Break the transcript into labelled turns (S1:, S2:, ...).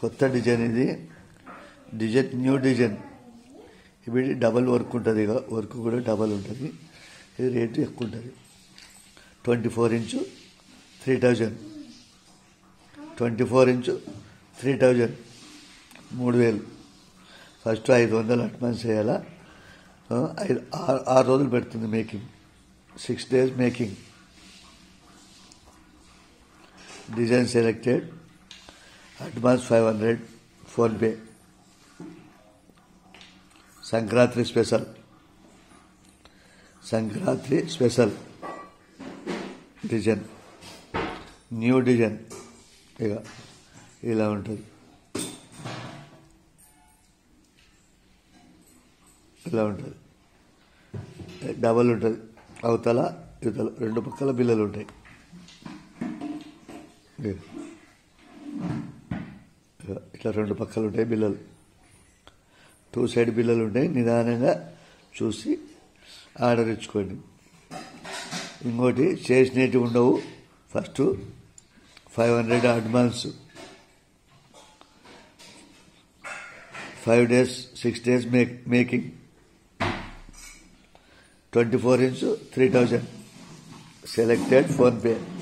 S1: కొత్త డిజైన్ ఇది design new design ఇవి డబల్ వర్క్ ఉంటుంది ఇక వర్క్ కూడా డబల్ ఉంటుంది ఇది రేటు ఎక్కువ ఉంటుంది twenty four inch three thousand twenty four inch three thousand మూడు వేలు ఫస్ట్ ఐదు వందలు అడ్వాన్స్ చేయాలా ఆ, ఐదు ఆరు ఆరు రోజులు పెడుతుంది making six days making design selected advance five hundred PhonePe Sankranti special Sankranti special design new design ఇక ఇలా ఉంటుంది ఇలా ఉంటుంది డబల్ ఉంటుంది అవతల ఇవతల రెండు పక్కల బిల్లలు ఉంటాయి ఇక. ఇక ఇట్లా రెండు పక్కలు ఉంటాయి బిల్లలు టూ సైడ్ బిల్లలు ఉంటాయి నిదానంగా చూసి ఆర్డర్ ఇచ్చుకోండి ఇంకోటి చేసినవి ఉండవు first five hundred advance five days six days make making twenty four inch three thousand selected PhonePe